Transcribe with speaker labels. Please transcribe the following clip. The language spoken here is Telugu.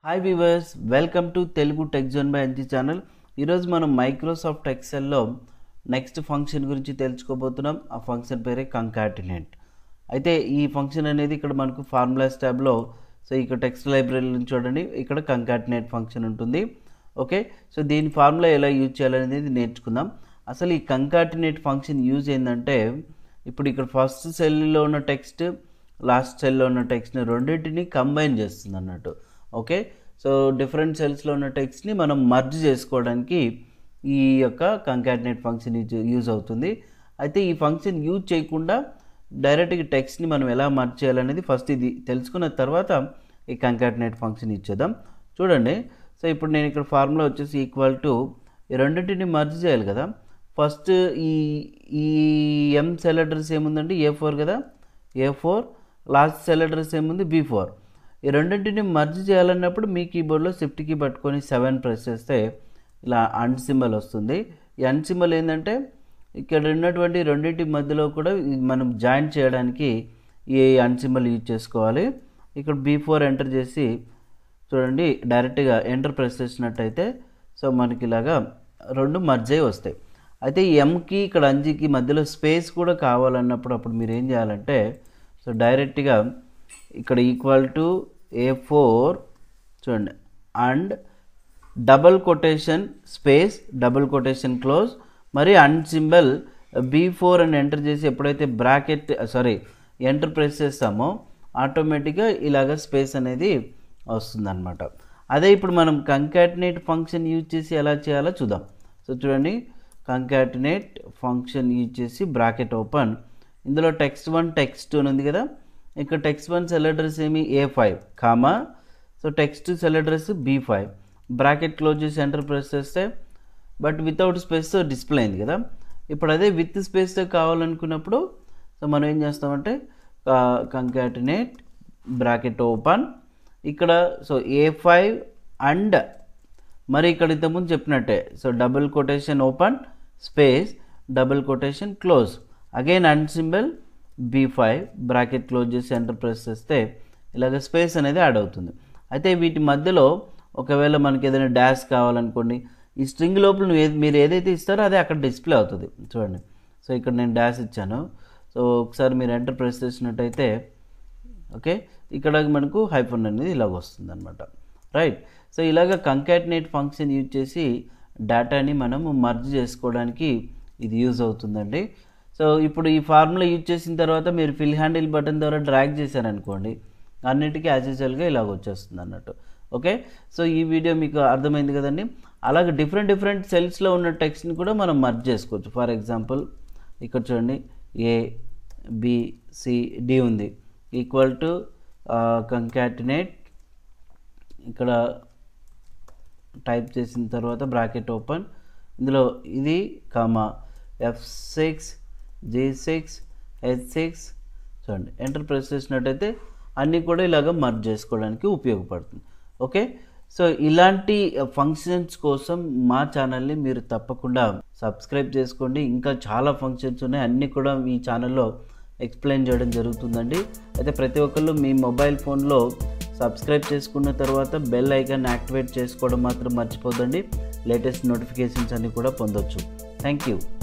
Speaker 1: hi viewers welcome to Telugu tech zone by NG channel ఈరోజు మనం మైక్రోసాఫ్ట్ ఎక్సెల్లో నెక్స్ట్ ఫంక్షన్ గురించి తెలుసుకోబోతున్నాం ఆ ఫంక్షన్ పేరే కంకాటినేట్ అయితే ఈ ఫంక్షన్ అనేది ఇక్కడ మనకు ఫార్ములాస్ ట్యాబ్లో సో ఇక్కడ టెక్స్ట్ లైబ్రరీ నుంచి చూడండి ఇక్కడ కంకాటినేట్ ఫంక్షన్ ఉంటుంది ఓకే సో దీని ఫార్ములా ఎలా యూజ్ చేయాలనేది నేర్చుకుందాం అసలు ఈ కంకాటినేట్ ఫంక్షన్ యూజ్ ఏంటంటే ఇప్పుడు ఇక్కడ ఫస్ట్ సెల్లో ఉన్న టెక్స్ట్ లాస్ట్ సెల్లో ఉన్న టెక్స్ట్ని రెండింటిని కంబైన్ చేస్తుంది అన్నట్టు ఓకే సో డిఫరెంట్ సెల్స్లో ఉన్న టెక్స్ట్ని మనం మర్జ్ చేసుకోవడానికి ఈ యొక్క కంకాటినేట్ ఫంక్షన్ యూజ్ యూజ్ అవుతుంది అయితే ఈ ఫంక్షన్ యూజ్ చేయకుండా డైరెక్ట్గా టెక్స్ట్ని మనం ఎలా మర్జ్ చేయాలనేది ఫస్ట్ ఇది తెలుసుకున్న తర్వాత ఈ కంకాటినేట్ ఫంక్షన్ ఇచ్చేద్దాం చూడండి సో ఇప్పుడు నేను ఇక్కడ ఫార్ములా వచ్చేసి ఈక్వల్ టు ఈ రెండింటిని మర్జ్ చేయాలి కదా ఫస్ట్ ఈ ఈ ఎం సెల్ అడ్రస్ ఏముందంటే ఏ ఫోర్ కదా A four last cell address ఏముంది బీ ఫోర్ ఈ రెండింటిని మర్జ్ చేయాలన్నప్పుడు మీ కీబోర్డ్లో షిఫ్ట్ కీ పట్టుకొని సెవెన్ ప్రెస్ చేస్తే ఇలా అన్ సింబల్ వస్తుంది ఈ అన్ సింబల్ ఏంటంటే ఇక్కడ ఉన్నటువంటి రెండింటి మధ్యలో కూడా ఇది మనం జాయిన్ చేయడానికి ఈ అన్ సింబల్ యూజ్ చేసుకోవాలి ఇక్కడ బీ ఫోర్ ఎంటర్ చేసి చూడండి డైరెక్ట్గా ఎంటర్ ప్రెస్ చేసినట్టయితే సో మనకి ఇలాగా రెండు మర్జ్ అయి వస్తాయి అయితే ఈ ఎంకి ఇక్కడ అంజీకి మధ్యలో స్పేస్ కూడా కావాలన్నప్పుడు అప్పుడు మీరు ఏం చేయాలంటే సో డైరెక్ట్గా ఇక్కడ ఈక్వల్ టు ఏ ఫోర్ చూడండి and double quotation space double quotation close మరి అన్ సింబల్ బీ ఫోర్ అని ఎంటర్ చేసి ఎప్పుడైతే బ్రాకెట్ సారీ ఎంటర్ ప్రెస్ చేస్తామో ఆటోమేటిక్గా ఇలాగ స్పేస్ అనేది వస్తుందన్నమాట అదే ఇప్పుడు మనం కంకాటినేట్ ఫంక్షన్ యూజ్ చేసి ఎలా చేయాలో చూద్దాం సో చూడండి కంకాటినేట్ ఫంక్షన్ యూజ్ చేసి బ్రాకెట్ ఓపెన్ ఇందులో టెక్స్ట్ వన్ టెక్స్ట్ టూ ఉంది కదా ఇక్కడ టెక్స్ట్ వన్ సెల్ అడ్రస్ ఏమి A five comma so text cell address B five bracket close చేసి ఎంటర్ ప్రెస్ చేస్తే బట్ వితౌట్ స్పేస్తో డిస్ప్లే అయింది కదా ఇప్పుడు అదే విత్ స్పేస్తో కావాలనుకున్నప్పుడు సో మనం ఏం చేస్తామంటే కంకాటినేట్ బ్రాకెట్ ఓపెన్ ఇక్కడ సో ఏ ఫైవ్ అండ్ మరి ఇక్కడ ఇంతకుముందు చెప్పినట్టే so double quotation open space double quotation close again and symbol B five bracket close చేసి ఎంటర్ ప్రెస్ చేస్తే ఇలాగ స్పేస్ అనేది యాడ్ అవుతుంది అయితే వీటి మధ్యలో ఒకవేళ మనకి ఏదైనా డాష్ కావాలనుకోండి ఈ స్ట్రింగ్ లోపల నువ్వు ఏది మీరు ఏదైతే ఇస్తారో అదే అక్కడ డిస్ప్లే అవుతుంది చూడండి సో ఇక్కడ నేను డాష్ ఇచ్చాను సో ఒకసారి మీరు ఎంటర్ ప్రెస్ చేసినట్టయితే ఓకే ఇక్కడ మనకు హైఫోన్ అనేది ఇలాగ వస్తుంది అనమాట రైట్ సో ఇలాగ కంకాటినేట్ ఫంక్షన్ యూజ్ చేసి డేటాని మనము మర్జ్ చేసుకోవడానికి ఇది యూజ్ అవుతుందండి సో ఇప్పుడు ఈ ఫార్ములా యూజ్ చేసిన తర్వాత మీరు ఫిల్ హ్యాండిల్ బటన్ ద్వారా డ్రాగ్ చేశారనుకోండి అన్నిటికీ యాజ్ యూజువల్గా ఇలాగ వచ్చేస్తుంది అన్నట్టు ఓకే సో ఈ వీడియో మీకు అర్థమైంది కదండి అలాగే డిఫరెంట్ డిఫరెంట్ సెల్స్లో ఉన్న టెక్స్ట్ని కూడా మనం మర్జ్ చేసుకోవచ్చు ఫర్ ఎగ్జాంపుల్ ఇక్కడ చూడండి ఏ బి సి డి ఉంది ఈక్వల్ టు కంకాటినేట్ ఇక్కడ టైప్ చేసిన తర్వాత బ్రాకెట్ ఓపెన్ ఇందులో ఇది comma F six G six H six చూడండి ఎంటర్ ప్రెస్ చేసినట్టయితే అన్నీ కూడా ఇలాగ మర్జ్ చేసుకోవడానికి ఉపయోగపడుతుంది ఓకే సో ఇలాంటి ఫంక్షన్స్ కోసం మా ఛానల్ని మీరు తప్పకుండా సబ్స్క్రైబ్ చేసుకోండి ఇంకా చాలా ఫంక్షన్స్ ఉన్నాయి అన్నీ కూడా మీ ఛానల్లో ఎక్స్ప్లెయిన్ చేయడం జరుగుతుందండి అయితే ప్రతి ఒక్కళ్ళు మీ మొబైల్ ఫోన్లో సబ్స్క్రైబ్ చేసుకున్న తర్వాత బెల్ ఐకాన్ యాక్టివేట్ చేసుకోవడం మాత్రం మర్చిపోదండి లేటెస్ట్ నోటిఫికేషన్స్ అన్నీ కూడా పొందొచ్చు థ్యాంక్ యూ